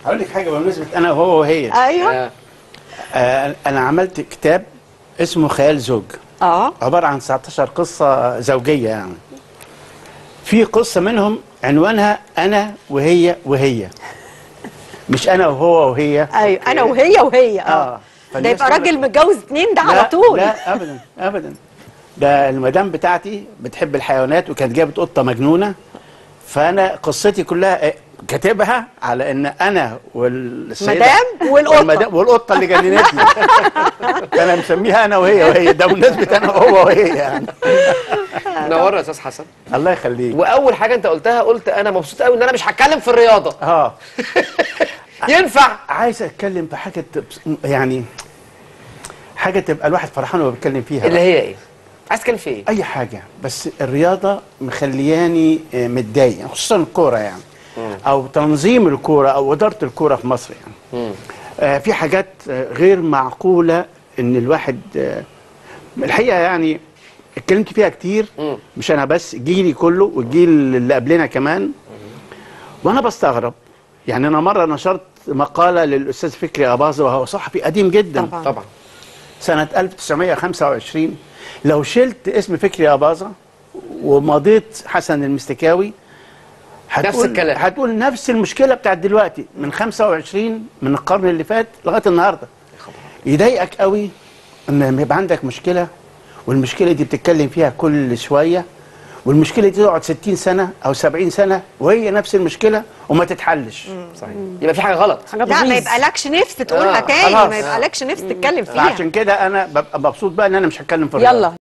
هقول لك حاجه بمناسبه انا وهو وهي ايوه آه. آه انا عملت كتاب اسمه خيال زوج اه عباره عن 19 قصه زوجيه يعني في قصه منهم عنوانها انا وهي وهي مش انا وهو وهي ايوه انا وهي وهي اه اه ده فالناس يبقى تقول راجل لك- متجوز اتنين ده على لا، طول لا ابدا ابدا ده المدام بتاعتي بتحب الحيوانات وكانت جابت قطه مجنونه فانا قصتي كلها إيه، كاتبها على ان انا والسيده مدام والقطة. والمدام والقطه اللي جننتني فانا مسميها انا وهي وهي ده بمناسبه انا وهو وهي يعني نورنا يا استاذ حسن الله يخليك واول حاجه انت قلتها قلت انا مبسوط قوي ان انا مش هتكلم في الرياضه اه ينفع عايز اتكلم في حاجه تبس- يعني حاجه تبقى الواحد فرحان وهو بيتكلم فيها اللي هي ايه عايز تتكلم في ايه اي حاجه بس الرياضه مخلياني آه، متضايق يعني خصوصا الكوره يعني او تنظيم الكوره او اداره الكوره في مصر يعني آه في حاجات آه، غير معقوله ان الواحد آه الحقيقه يعني اتكلمت فيها كتير مم. مش انا بس جيلي كله والجيل اللي قبلنا كمان وانا بستغرب يعني انا مره نشرت مقاله للاستاذ فكري اباظه وهو صحفي قديم جدا طبعا. طبعا سنة 1925 لو شلت اسم فكري أباظة ومضيت حسن المستكاوي هتقول الكلام. هتقول نفس المشكلة بتاعت دلوقتي من 25 من القرن اللي فات لغاية النهاردة يضايقك قوي ان لما يبقى عندك مشكلة والمشكلة دي بتتكلم فيها كل شوية والمشكلة دي تقعد 60 سنة أو 70 سنة وهي نفس المشكلة وما تتحلش صحيح يبقى في حاجه غلط لا ما يبقالكش نفس تقولها آه، تاني خلاص. ما يبقالكش نفس تتكلم فيها عشان كده أنا ببقى مبسوط بقى إن أنا مش هتكلم في الرياضة. يلا